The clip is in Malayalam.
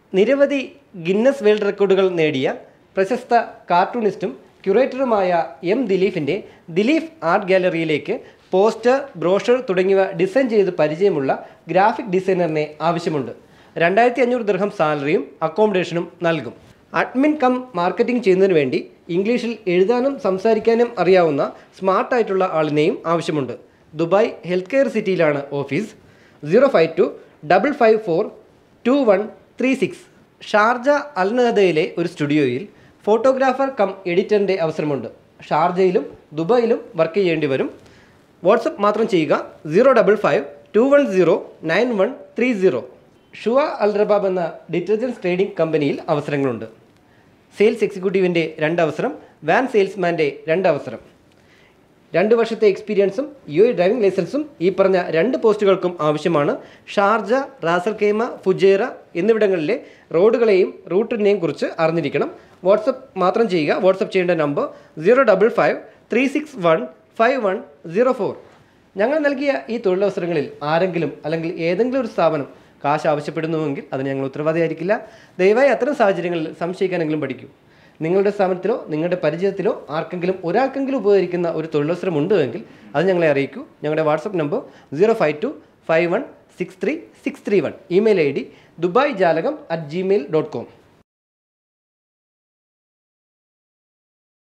നിരവധി ഗിന്നസ് വേൾഡ് റെക്കോർഡുകൾ നേടിയ പ്രശസ്ത കാർട്ടൂണിസ്റ്റും ക്യൂറേറ്ററുമായ എം ദിലീപിൻ്റെ ദിലീപ് ആർട്ട് ഗാലറിയിലേക്ക് പോസ്റ്റർ ബ്രോഷർ തുടങ്ങിയവ ഡിസൈൻ ചെയ്ത് പരിചയമുള്ള ഗ്രാഫിക് ഡിസൈനറിനെ ആവശ്യമുണ്ട് രണ്ടായിരത്തി അഞ്ഞൂറ് ദൃഹം സാലറിയും അക്കോമഡേഷനും നൽകും അഡ്മിൻ കം മാർക്കറ്റിംഗ് ചെയ്യുന്നതിന് വേണ്ടി ഇംഗ്ലീഷിൽ എഴുതാനും സംസാരിക്കാനും അറിയാവുന്ന സ്മാർട്ടായിട്ടുള്ള ആളിനെയും ആവശ്യമുണ്ട് ദുബായ് ഹെൽത്ത് കെയർ സിറ്റിയിലാണ് office zero five two double five four two one three six Sharjah അൽനഹദയിലെ ഒരു സ്റ്റുഡിയോയിൽ ഫോട്ടോഗ്രാഫർ കം എഡിറ്ററിൻ്റെ അവസരമുണ്ട് ഷാർജയിലും ദുബായിലും വർക്ക് ചെയ്യേണ്ടി വരും വാട്സപ്പ് മാത്രം ചെയ്യുക zero double five two one zero nine one three zero Shua Al Rabab എന്ന ഡിറ്റർജൻസ് ട്രേഡിംഗ് കമ്പനിയിൽ അവസരങ്ങളുണ്ട് സെയിൽസ് എക്സിക്യൂട്ടീവിൻ്റെ രണ്ട് അവസരം വാൻ സെയിൽസ്മാൻ്റെ രണ്ട് അവസരം രണ്ട് വർഷത്തെ എക്സ്പീരിയൻസും യു എ ഡ്രൈവിംഗ് ലൈസൻസും ഈ പറഞ്ഞ രണ്ട് പോസ്റ്റുകൾക്കും ആവശ്യമാണ് ഷാർജ റാസൽ ഖേമ ഫുജേറ എന്നിവിടങ്ങളിലെ റോഡുകളെയും റൂട്ടിനെയും കുറിച്ച് അറിഞ്ഞിരിക്കണം വാട്സപ്പ് മാത്രം ചെയ്യുക വാട്സപ്പ് ചെയ്യേണ്ട number zero double five three six one five one zero four ഞങ്ങൾ നൽകിയ ഈ തൊഴിലവസരങ്ങളിൽ ആരെങ്കിലും അല്ലെങ്കിൽ ഏതെങ്കിലും ഒരു സ്ഥാപനം കാശ് ആവശ്യപ്പെടുന്നുവെങ്കിൽ അത് ഞങ്ങൾ ഉത്തരവാദിയായിരിക്കില്ല ദയവായി അത്തരം സാഹചര്യങ്ങളിൽ സംശയിക്കാനെങ്കിലും പഠിക്കൂ നിങ്ങളുടെ സ്ഥാപനത്തിലോ നിങ്ങളുടെ പരിചയത്തിലോ ആർക്കെങ്കിലും ഒരാൾക്കെങ്കിലും ഉപകരിക്കുന്ന ഒരു തൊഴിലവസരം ഉണ്ട് എങ്കിൽ അത് ഞങ്ങളെ അറിയിക്കൂ ഞങ്ങളുടെ WhatsApp number zero five two five one six three six three one email I D Dubai ജാലകം അറ്റ് ജിമെയിൽ ഡോട്ട് കോം